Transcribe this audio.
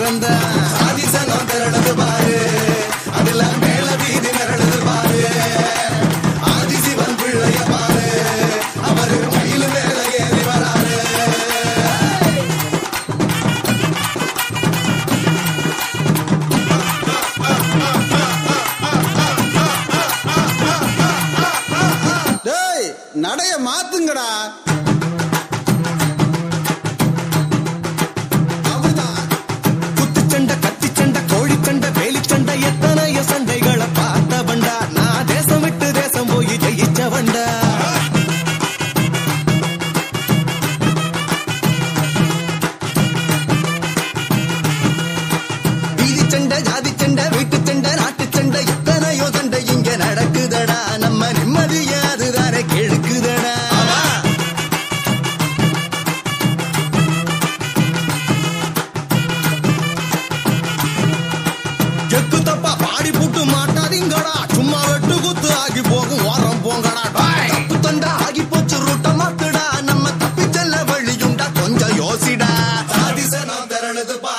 பிறந்த ஆதிசனம் திரளது பாரு அதுல மேல வீதி மிரளது பாரு ஆதிசிவன் பிள்ளைய பாரு அவரு மயில் மேல ஏறி வராரு டேய் நடைய மாத்துங்கடா அவ்வளவுதான். குத்துச்சண்டை கத்திச்சண்டை கோழிச்சண்டை வேலிச்சண்டை எத்தனையோ சண்டைகளை பார்த்தவன்டா நான் தேசம் விட்டு தேசம் போய் ஜெயிச்சவன்டா வீதி சண்டை ஜாதி சண்டை வீட்டு சண்டை நாட்டு சண்டை எத்தனையோ சண்டை இங்க நடக்குதடா நம்ம நிம்மதியா அதுதானே கெடுக்குதடா எக்கு தப்பா பாடி புட்டு மாட்டாதீங்கடா சும்மா வெட்டு குத்து ஆகி போகும் ஓரம் போங்கடா தப்பு தண்டா ஆகி போச்சு ரூட்ட மாத்துடா நம்ம தப்பி செல்ல வழியுண்டா கொஞ்சம் யோசிடா சாதிசனம் திரளுது பா